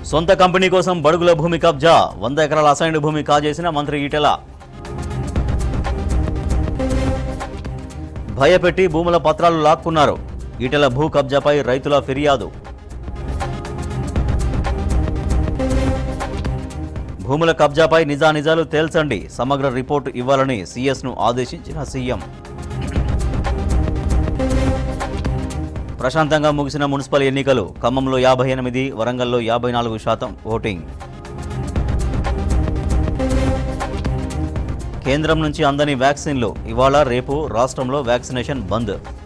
సొంత కంపెనీ కోసం బడుగుల భూమి కబ్జా వంద ఎకరాల అసైన్డ్ భూమి కాజేసిన మంత్రి ఈటెల భయపెట్టి భూముల పత్రాలు లాక్కున్నారు ఈటెల భూ కబ్జాపై రైతుల ఫిర్యాదు భూముల కబ్జాపై నిజానిజాలు తేల్చండి సమగ్ర రిపోర్టు ఇవ్వాలని సీఎస్ను ఆదేశించిన సీఎం ప్రశాంతంగా ముగిసిన మున్సిపల్ ఎన్నికలు ఖమ్మంలో యాభై ఎనిమిది వరంగల్లో యాభై నాలుగు శాతం ఓటింగ్ కేంద్రం నుంచి అందని వ్యాక్సిన్లు ఇవాళ రేపు రాష్ట్రంలో వ్యాక్సినేషన్ బంద్